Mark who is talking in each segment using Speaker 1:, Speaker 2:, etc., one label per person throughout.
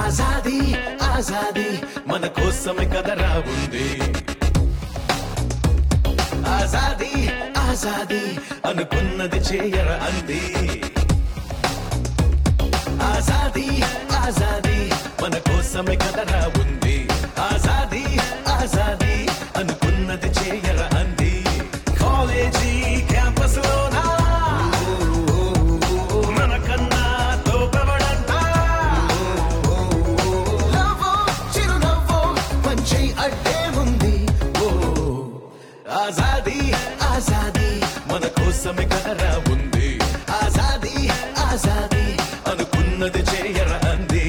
Speaker 1: ఆజాదీ ఆజాదీ మన కోసమే కదరా ఉంది ఆజాదీ ఆజాదీ అనుకున్నది చేయర అంది ఆజాదీ ఆజాదీ మన కోసమే కదరా ఉంది ఆజాదీ ఆజాదీ అనుకున్నది చేయర అంది కాలేజీ క్యాంపస్ లోనా మనకన్నా తోపెవడంటా నవ్వో చిరునవ్వో మంచి అడ్డే ఉంది ఓ ఆజాదీ ఆజాదీ మన కోసమే కదరా ఉంది ఆజాదీ ఆజాదీ అనుకున్నది చేయర అంది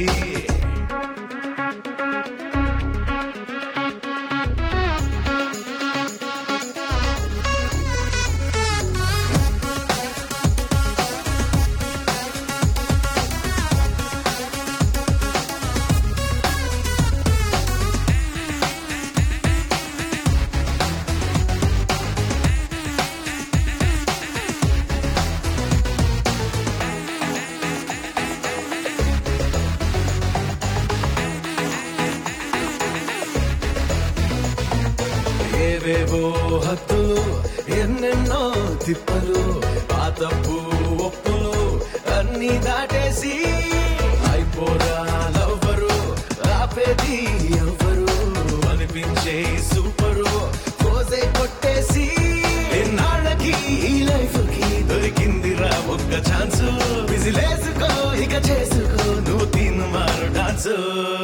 Speaker 1: ఏవేవో హద్దులు ఎన్నెన్నో తిప్పలు ఆ తప్పు ఒప్పులు అన్ని దాటేసి అయిపోరా లవ్వరు ఆపేది ఎవ్వరు అనిపించే సూపరు పోజే కొట్టేసి ఎన్నాళ్ళకి ఈ లైఫ్ కి దొరికిందిరా ఒక్క ఛాన్స్ విజిలేసుకో ఇక చేసుకో నువ్వు తిను మారు డాన్స్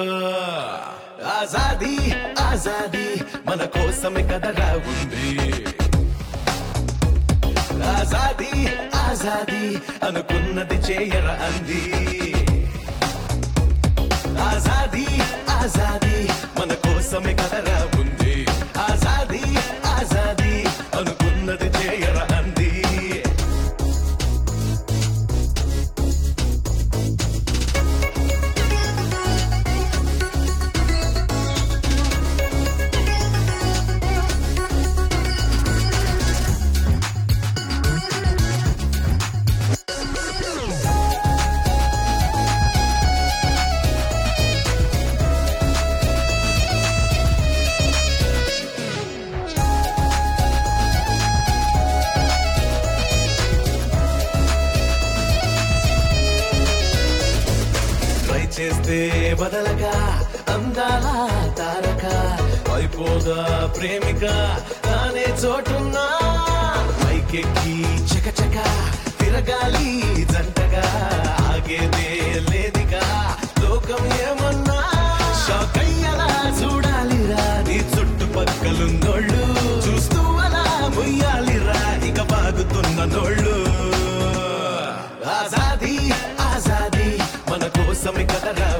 Speaker 1: ఆజాదీ ఆజాదీ మన కోసమే కదరా ఉంది ఆజాదీ ఆజాదీ అనుకున్నది చేయర అంది ఆజాదీ ఆజాదీ మన కోసమే కదరా ఉంది ఆజాదీ ఆజాదీ అనుకున్నది చేయర అంది ట్రై చేస్తే బదలగా అందాల తారక అయిపోదా ప్రేమిక తానే చోటున్నా పైకెక్కి చకచక తిరగాలి జంటగా ఆగేదే లేదిగా లోకం ఏమన్నా షాక్ అయ్యేలా చూడాలిరా నీ చుట్టుపక్కలున్నోళ్ళు చూస్తూ అలా ముయ్యాలిరా ఇక బాగుతున్న నోళ్ళు ఆజాదీ ఆజాదీ మన కోసమే కదరా